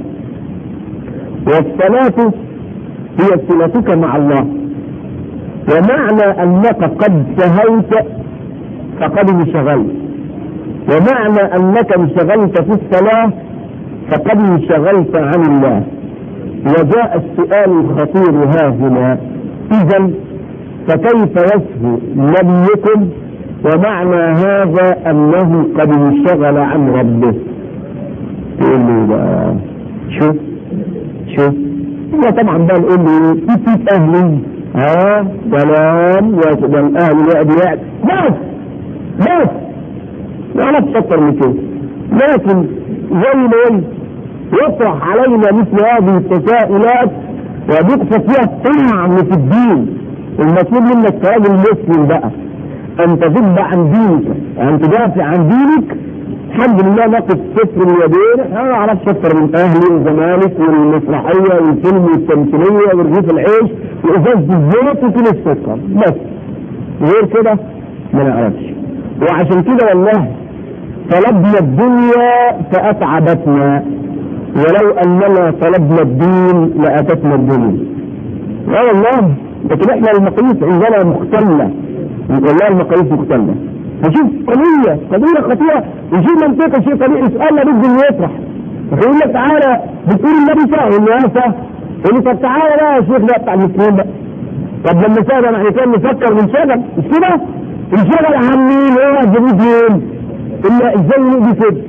والصلاة هي صلتك مع الله ومعنى انك قد سهوت فقد انشغلت ومعنى انك انشغلت في الصلاة فقد انشغلت عن الله وجاء السؤال الخطير ها هنا اذا فكيف يسهو نبيكم ومعنى هذا انه قد انشغل عن ربه تقول له بقى شوف شوف هو طبعا بقى نقول له في في اهلي ها كلام ده الاهل يقعد يقعد بس بس ما عرفش اكتر من كده لكن زي ما قلت يطرح علينا مثل هذه التساؤلات وبيقصد فيها الطعن في الدين المطلوب منك كراجل مسلم بقى ان تذب عن دينك ان تدافع عن دينك الحمد لله نقف صفر اليدين انا ما اعرفش اكتر من اهلي والزمالك والمسرحيه والفيلم والتمثيليه ورغيف العيش وازازه الزيت وكيلو السكر بس غير كده ما نعرفش وعشان كده والله طلبنا الدنيا فاتعبتنا ولو اننا طلبنا الدين لاتتنا الدنيا لا والله لكن احنا المقاييس عندنا مختله والله المقاييس مختله فشوف قضية قضية خطيرة وشوف منطقة شيء طبيعي اسألنا ضد انه يطرح يقول لك تعالى بتقول النبي سهل انه انا سهل يقول لي طب تعالى بقى يا شيخ بقى بتاع المسلمين بقى طب لما سهل احنا كان نفكر ونشغل مش كده؟ انشغل عن مين؟ هو جديد مين؟ الا ازاي نقضي كده؟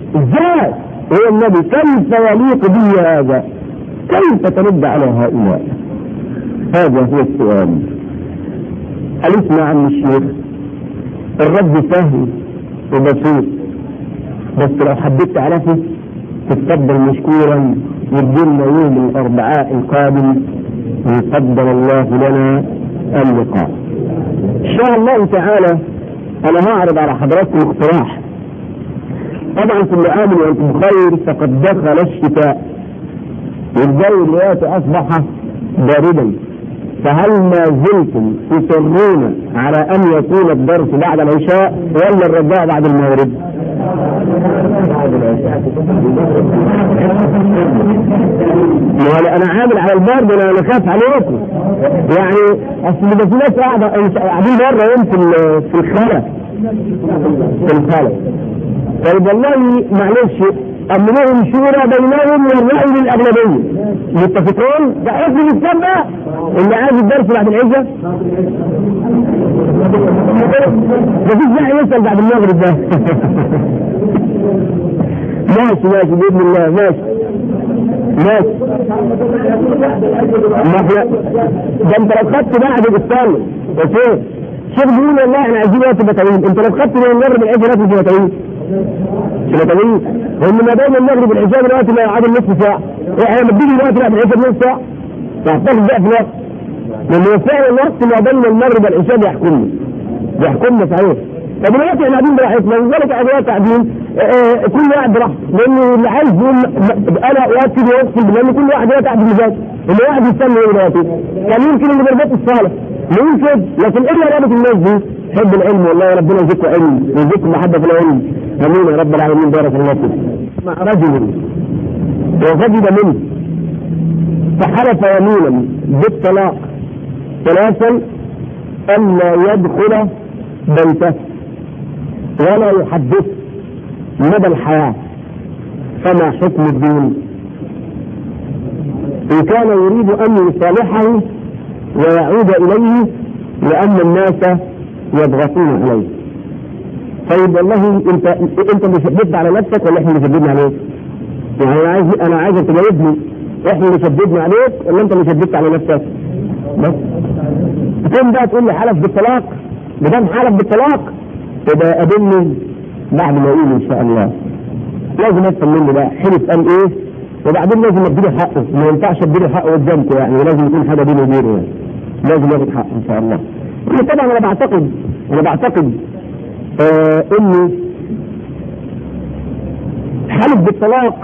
ازاي هو النبي كيف يليق به هذا كيف ترد على هؤلاء هذا هو السؤال ألسنا عن الشيخ الرد سهل وبسيط بس لو حبيت تعرفه تتفضل مشكورا يرجلنا يوم الأربعاء القادم ويقدر الله لنا اللقاء إن شاء الله تعالى أنا هعرض على حضراتكم اقتراح طبعا كل عام وانتم بخير فقد دخل الشتاء والجو دلوقتي اصبح باردا فهل ما زلتم تصرون على ان يكون الدرس بعد العشاء ولا الرجاء بعد المغرب؟ انا عامل على البرد انا انا خايف عليكم يعني اصل ده في ناس قاعده قاعدين بره يوم في في الخلا في الخلا طيب والله معلش أمرهم شورى بينهم والرأي للأغلبية متفقون ده حكم الإسلام بقى اللي عايز الدرس بعد العزة مفيش داعي يسأل بعد المغرب ده ماشي ماشي بإذن الله ماشي ماشي ما احنا ده انت لو خدت بعد الإفطار يا شيخ شيخ بيقول والله احنا عايزين وقت بتاويل انت لو خدت من المغرب العزة ناكل في بتاويل بتاويل لان ما دام المغرب العشاء دلوقتي ما يعادل نصف ساعه احنا لما بتيجي دلوقتي بعد العشاء بنص ساعه تحتاج بقى في الوقت لان فعلا الوقت ما بين المغرب والعشاء بيحكمنا بيحكمنا صحيح فدلوقتي احنا قاعدين براحتنا لذلك احنا قاعدين كل واحد براحته لان اللي عايز يقول انا اؤكد واقسم بالله ان كل واحد دلوقتي قاعد بمزاجه اللي واحد يستنى ايه دلوقتي كان يمكن اللي بربط الصالح يقول كده لكن ايه رابط الناس دي حب العلم والله ربنا يزيدكم علم ويزيدكم محبه في العلم امين يا رب العالمين بارك الله فيك مع رجل وغضب منه فحلف يمينا بالطلاق ثلاثا الا يدخل بيته ولا يحدث مدى الحياه فما حكم الدين ان كان يريد ان يصالحه ويعود اليه لان الناس يضغطون عليه طيب والله انت انت اللي شددت على نفسك ولا احنا اللي شددنا عليك؟ يعني انا عايز انا عايزك تجاوبني احنا اللي شددنا عليك ولا انت اللي شددت على نفسك؟ بس تقوم بقى تقول لي حلف بالطلاق ما دام حلف بالطلاق يبقى قابلني بعد ما يقول ان شاء الله لازم افهم منه بقى حلف قال ايه وبعدين لازم اديله حقه ما ينفعش اديله حقه قدامكم يعني لازم يكون حاجه بينه وبينه يعني لازم ياخد حقه ان شاء الله طبعا انا بعتقد انا بعتقد آه اني حلف بالطلاق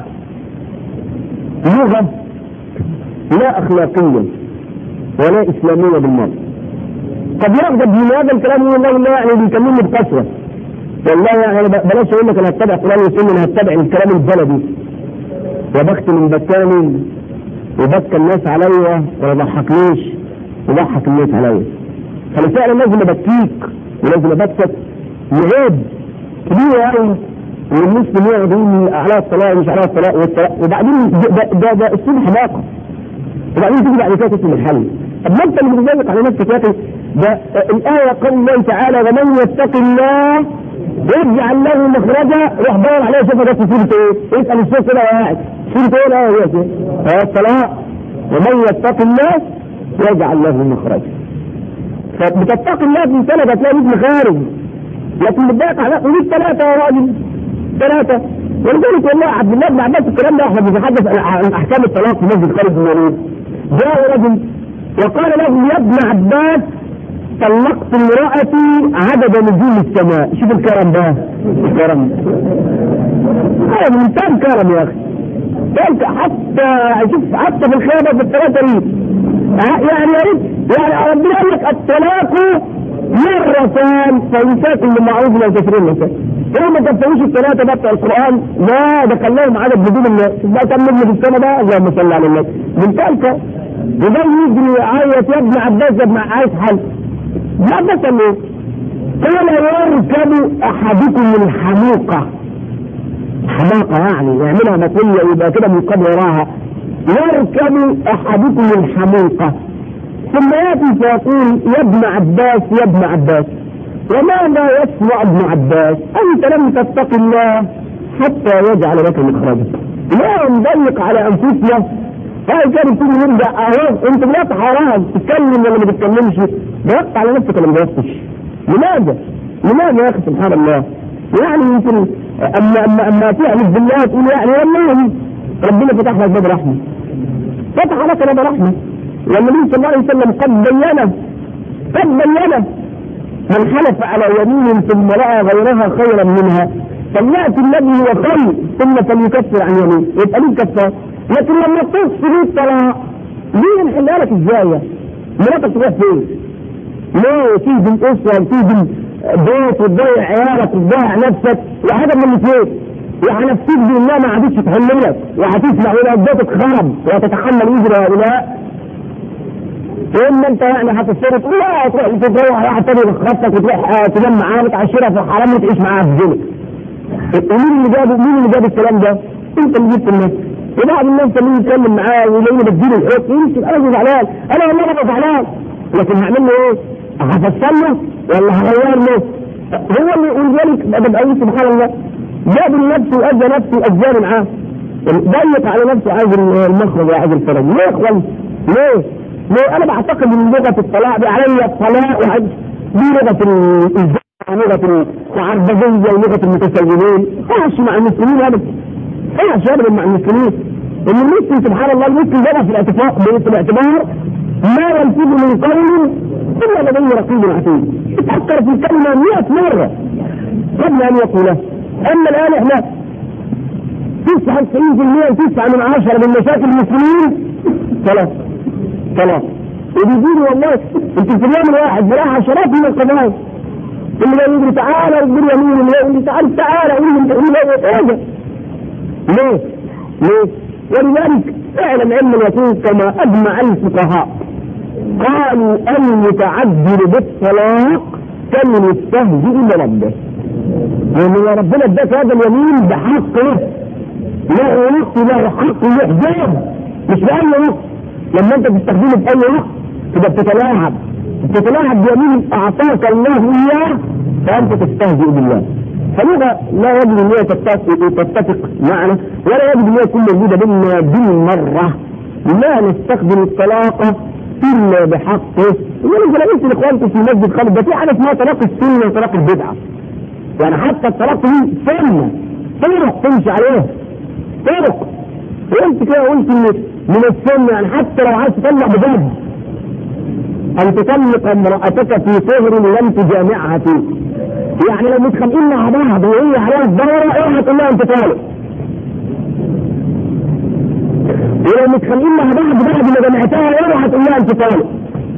لغه لا اخلاقيه ولا اسلاميه بالمره قد يغضب من هذا الكلام يقول الله لا يعني بيكلمني بكثره والله يعني انا بلاش اقول لك انا هتبع قران وسنه انا هتبع الكلام البلدي وبخت من بكاني وبكى الناس عليا وما ضحكنيش وضحك الناس عليا فانا فعلا لازم ابكيك ولازم ابكت لعيب كبير قوي ان المسلم يقعد يقول على الطلاق مش على الطلاق والطلاق وبعدين ده ده, ده اسلوب حماقه وبعدين تيجي بعد كده تسلم الحل طب ما انت اللي بتضايق على نفسك يا اخي ده الايه قول الله تعالى ومن يتق الله يجعل له مخرجا روح دور عليه شوف ده في سوره ايه اسال الشيخ كده قاعد سوره ايه لا هي كده الطلاق ومن يتق الله يجعل له مخرجا فبتتقي الله في سنه هتلاقي ابن خارج لكن بتضايق على وليك ثلاثه يا راجل ثلاثه ولذلك والله عبد الله بن عباس الكلام ده احنا بنتحدث عن احكام الطلاق في مسجد خالد بن الوليد جاء رجل وقال له يا ابن عباس طلقت امرأتي عدد نجوم السماء شوف الكرم ده الكرم هذا منتهى الكرم يا اخي حتى شوف حتى في الخيابة في الثلاثة دي يعني يا ريت يعني ربنا قال لك الطلاق مرتان فإمساك بالمعروف لا تسرين لك لو ما تفتوش الثلاثة بقى بتوع القرآن لا ده كان لهم عدد نجوم الناس ده كان نجم في السنة بقى اللهم صل على النبي من تلك وده يجري يعيط يا ابن عباس يا ابن عايز حل لا بس ايه قال يركب احدكم الحموقة حماقة يعني يعملها مطلة يبقى كده منقض وراها يركب احدكم الحموقة ثم ياتي فيقول يا ابن عباس يا ابن عباس وماذا يصنع ابن عباس انت لم تتق الله حتى يجعل لك مخرجا لا نضيق على انفسنا هاي كان تيجي نرجع اهو انت دلوقتي حرام تتكلم ولا ما تتكلمش ضغط على نفسك ولا ما ضغطتش لماذا؟ لماذا يا اخي سبحان الله؟ يعني يمكن اما اما اما تحلف بالله تقول يعني والله ربنا فتح لك باب رحمه فتح لك باب رحمه والنبي صلى الله عليه وسلم قد بينه قد بينه من حلف على يمين ثم راى غيرها خيرا منها فلياتي الذي هو خير ثم فليكفر عن يمين يبقى ليه كفار لكن لما تصل الطلاق ليه نحلها لك ازاي؟ مراتك تروح فين؟ ليه تهدم اسره وتهدم بيت وتضيع عيالك وتضيع نفسك وحاجه من الاثنين وهنفسك بانها ما عادتش تحل لك وهتسمع الى بيتك خرب وتتحمل وزر هؤلاء واما انت يعني هتصير تقول لا تروح تروح واحد تاني بخطك وتروح آه تنام معاه وتعشرها في الحرام وتعيش معاها في جنك مين اللي جاب مين اللي جاب الكلام ده؟ انت اللي جبت الناس وبعض الناس لما يتكلم معاه ويلاقيني بديله الحكم يمكن انا مش زعلان انا والله انا زعلان لكن هعمل له ايه؟ هفصل له ولا هغير له؟ هو اللي يقول ذلك ببقى سبحان الله جاب النفس واذى نفسه واذاني معاه ضيق على نفسه عايز المخرج وعايز الفرج ليه يا اخوان؟ ليه؟ ليه؟ انا بعتقد ان لغه الطلاق دي عليا الطلاق وعد دي لغه الزنا ولغه العربجيه ولغه المتسولين ما مع المسلمين ابدا ما ابدا مع المسلمين ان المسلم سبحان الله المسلم جابها في الاعتبار في الاعتبار ما يلفظ من قول الا لديه رقيب عتيد تفكر في الكلمه 100 مره قبل ان يقولها اما الان احنا 99% 9 من عشرة من مشاكل المسلمين ثلاث ثلاث وبيجيني والله انت في اليوم الواحد براح عشرات من القضايا اللي يقول لي تعالى ويقول يمين اللي يقول لي تعالى تعالى قول لي قول لي ايه ليه؟ ليه؟ ولذلك اعلم علم اليقين كما اجمع الفقهاء قالوا المتعدل بالطلاق كالمستهزئ بربه لان يا ربنا اداك هذا اليمين بحقه له وقت له حق له حجاب مش بأي وقت لما انت تستخدمه في اي وقت تبقى بتتلاعب بتتلاعب بيمين اعطاك الله اياه فانت تستهزئ بالله فلغة لا يجب ان هي تتفق معنا ولا يجب ان هي تكون موجودة بيننا بالمرة لا نستخدم الطلاق الا بحقه ولذا لو قلت لاخوانكم في مسجد خالد ده في حاجه اسمها طلاق السنه وطلاق البدعه يعني حتى الطلاق دي سنه طرق تمشي عليها طرق وقلت كده قلت ان من السنه يعني حتى لو عايز تطلق بجد ان تطلق امرأتك في طهر لم تجامعها فيه يعني لو متخانقين مع بعض وهي عليها الدورة اوعى تقول لها انت طالق ولو متخانقين مع بعض بعد ما جمعتها اوعى تقول لها انت طالق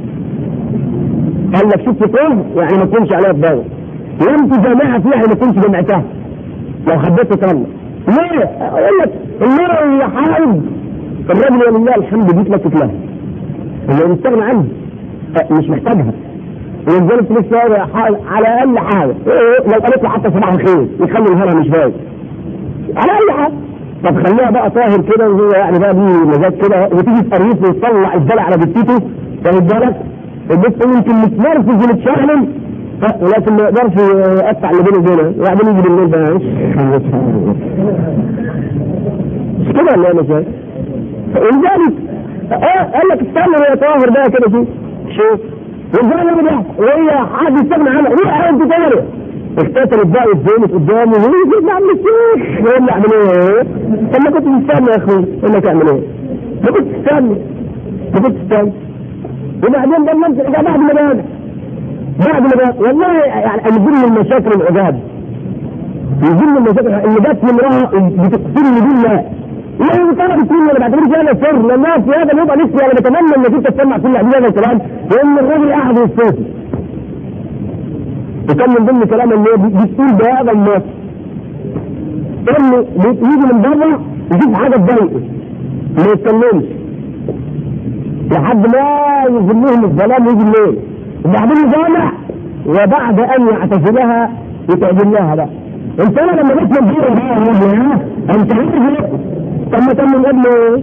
قال لك شفت طهر يعني ما تكونش عليها الدورة لم تجامعها فيها يعني ما تكونش جمعتها لو حبيت تطلق ليه؟ اقول لك المرأة اللي حائض الراجل ولله الحمد بيتلكك لها اللي يستغنى عنه مش محتاجها ولذلك لسه على اقل حاجه لو قالت له حتى صباح الخير يخلي الهرم مش باين على اي حاجه طب خليها بقى طاهر كده وهو يعني بقى ليه مزاج كده وتيجي تقريف وتطلع الدلع على جثته واخد بالك الجثه يمكن متنرفز ومتشعلل ولكن ما يقدرش يقطع اللي بينه وبينها وبعدين يجي بالليل بقى مش كده ولا ايه مش ولذلك اه قال لك استنى يا طاهر بقى كده شوف شوف والزمن ده وهي حد يستغنى عنها روح انت تاني اختتلت بقى واتزينت قدامه ويجي ابن عم الشيخ يقول لي اعمل ايه؟ طب ما كنت تستنى يا اخوي يقول لك اعمل ايه؟ ما كنت تستنى ما كنت تستنى وبعدين ده النمس بعد ما بان بعد ما بان والله يعني من ضمن المشاكل العذاب من ضمن المشاكل اللي جت من امراه بتقسمني بالله يعني طلب السنة اللي بعتبره فيها سر لانها في هذا الوضع لسه انا بتمنى انك انت تسمع كل هذا الكلام لان الراجل قاعد يستوفي وكان من ضمن كلام اللي بتقول بهذا النص انه يجي من بره يشوف حاجه تضايقه ما يتكلمش لحد ما يظلهم الظلام ويجي الليل وبعدين يجامع وبعد ان يعتزلها يتعجل لها بقى انت انا لما جيت من بره بقى انت عارف طب ما كان من قبل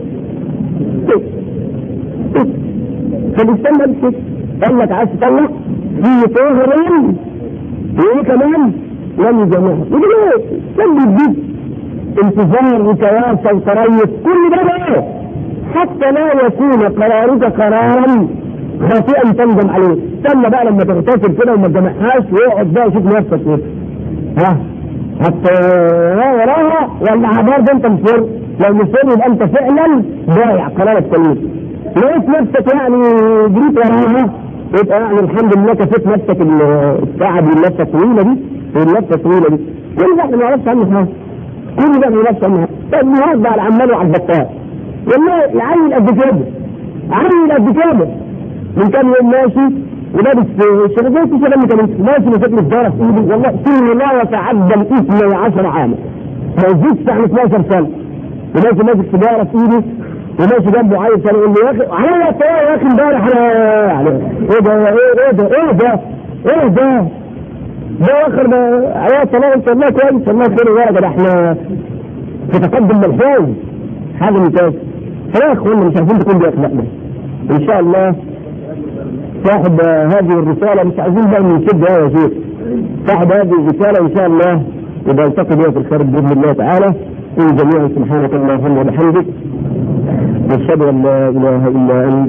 فبيستنى بس قال لك عايز تطلق في طهرين وايه كمان لم يجمعها يقول ايه كان بيديك انتظار وكواسه وتريث كل ده بقى حتى لا يكون قرارك قرارا خاطئا تندم عليه استنى بقى لما تغتسل كده وما تجمعهاش واقعد بقى شوف نفسك كده ها حتى وراها ولا برضه انت مصر لو مصر يبقى انت فعلا ضايع قرارك سليم لقيت نفسك يعني جريت وراها يبقى يعني الحمد لله كفيت نفسك الساعه دي اللفه الطويله دي واللفه الطويله دي كل ده احنا ما نعرفش عنه حاجه كل ده ما نعرفش عنه حاجه طب النهارده على العمال وعلى البطال والله العيل قد كده عيل قد كده من كام يوم ماشي ولابس شربات كده اللي كان ماشي مسك لي الدار في ايدي والله سن لا يتعدى الاثني عشر عاما ما يزيدش عن 12 سنه وماشي ماسك سيجاره في ايدي وماشي جنبه عيل كان يقول لي يا اخي عليا الطياره يا اخي امبارح انا يعني ايه ده ايه ده ايه ده ايه ده ده اخر ده عليا الطلاق ان شاء الله كويس الله خير وورقه ده احنا في تقدم ملحوظ حاجه ممتازه فيا اخوانا مش عايزين تكون دي اخلاقنا ان شاء الله صاحب هذه الرسالة مش عايزين بقى نشد يا شيخ صاحب هذه الرسالة إن شاء الله يبقى يلتقي بها في الخير بإذن الله تعالى إن جميعا سبحانك اللهم وبحمدك نشهد أن لا إله إلا أنت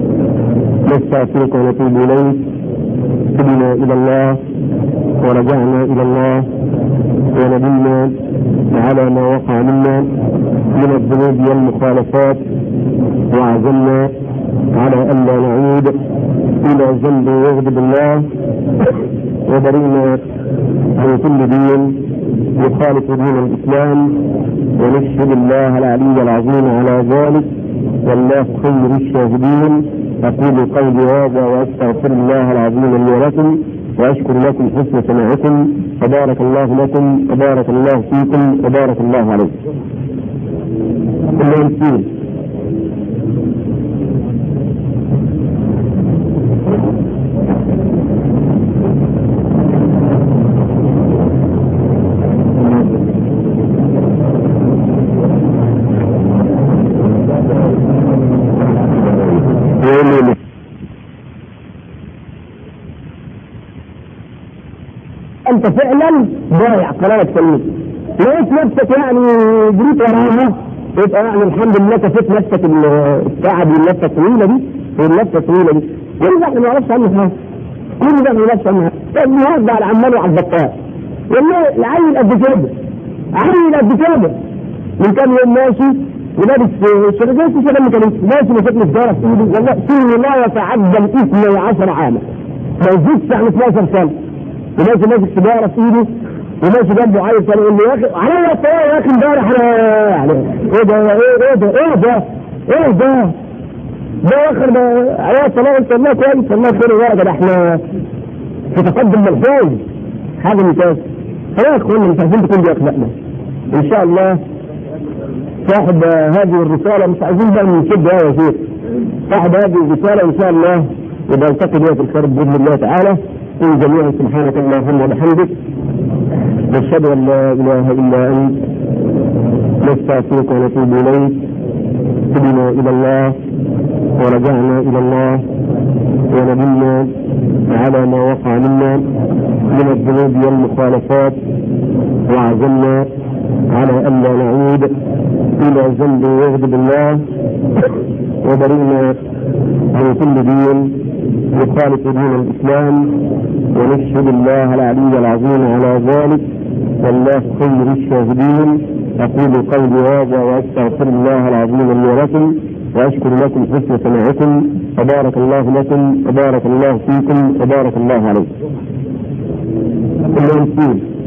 نستغفرك ونتوب إليك تبنا إلى الله ورجعنا إلى الله وندمنا على ما وقع منا من الذنوب والمخالفات وعزمنا على ألا نعود إلى ذنب يغضب الله وبرئنا عن كل دين يخالف دين الإسلام ونشهد الله العلي العظيم على ذلك والله خير الشاهدين أقول قولي هذا وأستغفر الله العظيم لي ولكم وأشكر لكم حسن سماعكم وبارك الله لكم وبارك الله فيكم وبارك الله عليكم. الله انت فعلا ضايع قرارك سليم لقيت نفسك يعني جريت وراها يبقى يعني الحمد لله كفيت نفسك الساعه دي اللفه الطويله دي واللفه الطويله دي كل ده احنا ما نعرفش عنه حاجه كل ده ما نعرفش عنه حاجه النهارده على العمال وعلى البطال والله العيل قد كده عيل قد كده من كام يوم ماشي ولابس شرجات كده اللي كان ماشي مسك لي الدار في ايدي والله سن لا يتعدى الاثني عشر عاما ما يزيدش عن 12 سنه وماشي ماسك سيجاره في ايده وماشي جنبه عيل كان يقول لي يا اخي عليا الطياره يا اخي امبارح انا يعني ايه ده ايه ده ايه ده ايه ده ده اخر ده عليا الطلاق ان شاء الله كويس الله خير وورقه ده احنا في تقدم ملحوظ حاجه ممتازه فيا اخوانا مش عايزين تكون دي اخلاقنا ان شاء الله صاحب هذه الرساله مش عايزين بقى نشد يا شيخ صاحب هذه الرساله ان شاء الله يبقى يلتقي بها في الخير باذن الله تعالى إن جميعا سبحانك اللهم وبحمدك نشهد أن لا إله إلا أنت نستغفرك ونتوب إليك تبنا إلى الله ورجعنا إلى الله وندمنا على ما وقع منا من الذنوب والمخالفات وعزمنا على ألا نعود إلى ذنب يغضب الله وبرئنا عن كل دين يخالف دين الإسلام ونشهد الله العلي العظيم على ذلك والله خير الشاهدين أقول قولي هذا وأستغفر الله العظيم لي ولكم وأشكر لكم حسن سماعكم وبارك الله لكم وبارك الله فيكم وبارك الله عليكم. الله